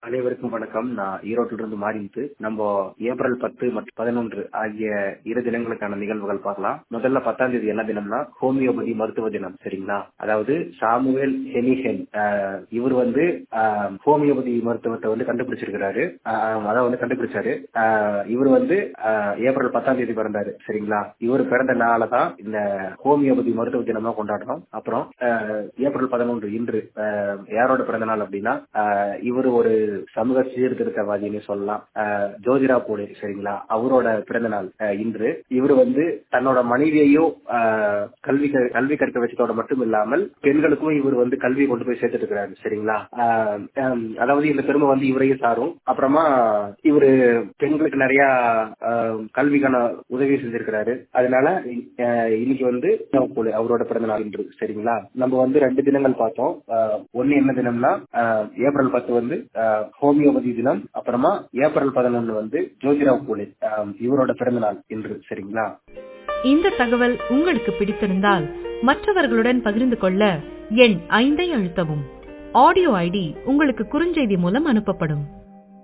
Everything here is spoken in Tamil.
அனைவருக்கும் வணக்கம் நான் ஈரோட்டில இருந்து மாறிட்டு நம்ம ஏப்ரல் பத்து மற்றும் பதினொன்று ஆகிய இரு தினங்களுக்கான நிகழ்வுகள் பார்க்கலாம் முதல்ல பத்தாம் தேதி என்ன தினம்னா ஹோமியோபதி மருத்துவ தினம் சரிங்களா அதாவது சாமுவேல் ஹெனிஹென் ஆஹ் இவர் வந்து ஆஹ் ஹோமியோபதி மருத்துவத்தை வந்து கண்டுபிடிச்சிருக்கிறாரு ஆஹ் அதை வந்து கண்டுபிடிச்சாரு ஆஹ் இவர் வந்து ஆஹ் ஏப்ரல் பத்தாம் தேதி பிறந்தாரு சரிங்களா இவர் பிறந்த நாளை தான் இந்த ஹோமியோபதி மருத்துவ தினமா கொண்டாடுறோம் அப்புறம் ஆஹ் ஏப்ரல் பதினொன்று இன்று ஆஹ் யாரோட பிறந்த நாள் அப்படின்னா ஆஹ் இவர் ஒரு சமூக சீர்திருத்தவாதின்னு சொல்லலாம் ஆஹ் ஜோதிரா பூலே சரிங்களா அவரோட பிறந்த நாள் ஆஹ் இன்று இவர் வந்து தன்னோட மனைவியையும் ஆஹ் கல்வி க- கல்வி கற்க வச்சதோட மட்டும் இல்லாமல் பெண்களுக்கும் இவர் வந்து கல்வி கொண்டு போய் சேர்த்துட்டு இருக்கிறாரு சரிங்களா ஆஹ் ஆம், அதாவது இந்த பெருமை வந்து இவரையும் சாரும் அப்புறமா இவரு பெண்களுக்கு நிறைய ஆஹ், கல்விக்கான உதவி செஞ்சிருக்கிறாரு அதனால ஆஹ், இன்னைக்கு வந்து பூலே அவரோட பிறந்த நாள் இன்று சரிங்களா நம்ம வந்து ரெண்டு தினங்கள் பார்த்தோம் ஆஹ், ஒண்ணு என்ன தினம்னா ஆஹ், ஏப்ரல் பத்து வந்து ஆஹ், ஹோமியோபதி தினம் அப்புறமா ஏப்ரல் பதினொன்று வந்து ஜோதிராவ் பூலே ஆஹ், இவரோட பிறந்த நாள் இன்று சரிங்களா இந்த தகவல் உங்களுக்கு பிடித்திருந்தால் மற்றவர்களுடன் பகிர்ந்து கொள்ள எண் ஐந்தை அழுத்தவும் ஆடியோ ஐடி உங்களுக்கு குறுஞ்செய்தி மூலம் அனுப்பப்படும்